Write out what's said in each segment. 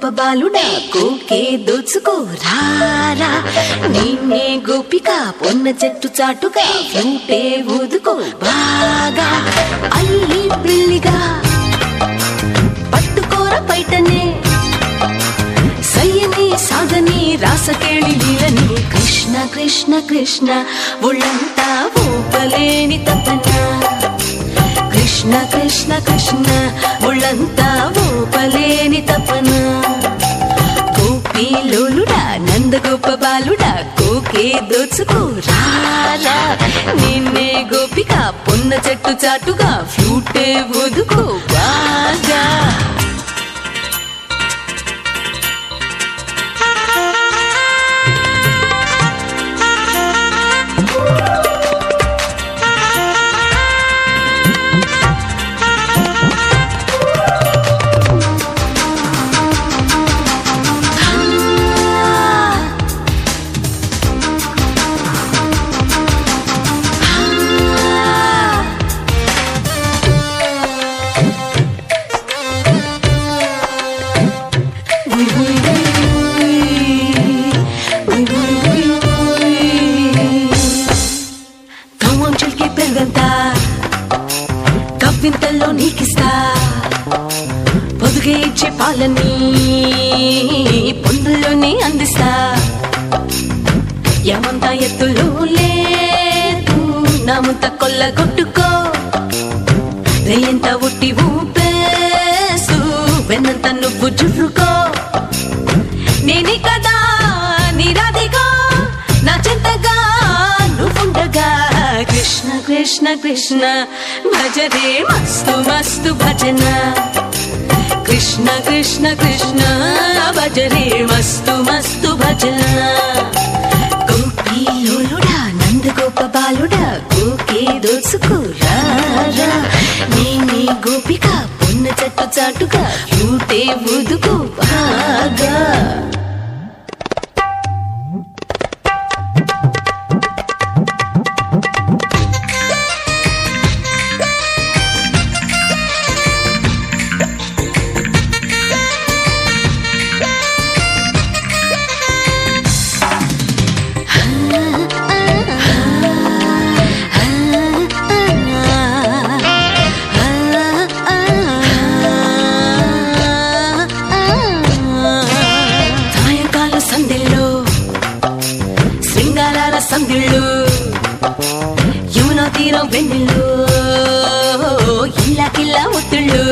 గొప్ప బాలుడా కోకే దోచుకో రారా నిన్నే గోపిక పొన్న చెట్టు చాటుగా ఫ్లూటే ఊదుకో బాగా అల్లి పిల్లిగా పట్టుకోర బయటనే సయ్యని సాగని రాసకేళి లీలని కృష్ణ కృష్ణ కృష్ణ ఒళ్ళంతా ఊపలేని తపన కృష్ణ కృష్ణ కృష్ణ ఒళ్ళంతా ఊపలేని తపన గోపీలోలుడా నందగోప బాలుడా కోకే దోచుకో రారా నిన్నే గోపిక పొన్న చెట్టు చాటుగా ఫ్లూటే ఒదుకో బాగా కవ్వంచులకి పెరుగంతా కవ్వింతల్లో నీకిస్తా పొదుగే ఇచ్చే పాలని పొందుల్లోనే అందిస్తా యమంతా ఎత్తులు లేదు నామంత కొల్ల కొట్టుకో రేయంత ఉట్టి ఊపేసు వెన్నంత నువ్వు జుర్రుకో నేనే కదా నిరాదిగా నా చెంతగా నువ్వుండగా కృష్ణ కృష్ణ కృష్ణ భజరే మస్తు మస్తు భజన కృష్ణ కృష్ణ కృష్ణ భజరే మస్తు మస్తు భజన గోపీలోలుడా నందగోప బాలుడా కోకే దోచుకో రారా నేనే గోపిక పొన్న చెట్టు చాటుగా ఫ్లూటే ఊదుకో బాగా సాయంకాల సందెల్లో శృంగారాల సందిళ్ళు యమునా తీరం వెన్నెళ్ళు ఇళ్ళకిళ్ళ ఒత్తిళ్ళు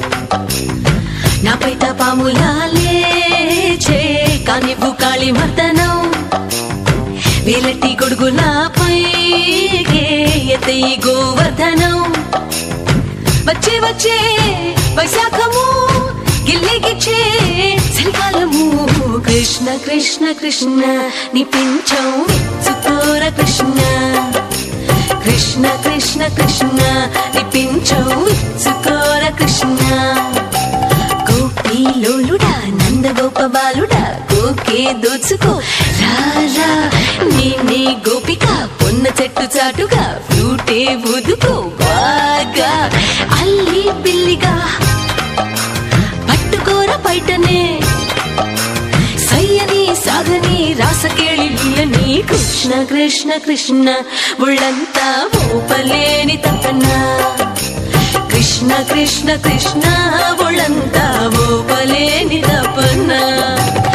నాపై పాములాలే చే కానివ్వు కాళి మర్దనం వేలటి గొడుగులాపై ఎత్తయి గోవర్ధనం వచ్చే వచ్చే వైశాఖము గిల్లిగిచ్చే చలికాలము కృష్ణ కృష్ణ కృష్ణ నీ పించం విచ్చుకోర కృష్ణ కృష్ణ కృష్ణ కృష్ణ నీ పించం విచ్చుకోర కృష్ణ గోపీలోలుడా నందగోప బాలుడా కోకే దోచుకో రారా నేనే గోపిక పొన్న చెట్టు చాటుగా ఫ్లూటే ఊదుకో బాగా అల్లి పిల్లిగా పట్టుకోర బయటనే సయ్యని సాగని రాసకేళి లీలని కృష్ణ కృష్ణ కృష్ణ ఒళ్ళంతా ఊపలేని తపన కృష్ణ కృష్ణ కృష్ణ ఒళ్ళంతా ఊపలేని తపన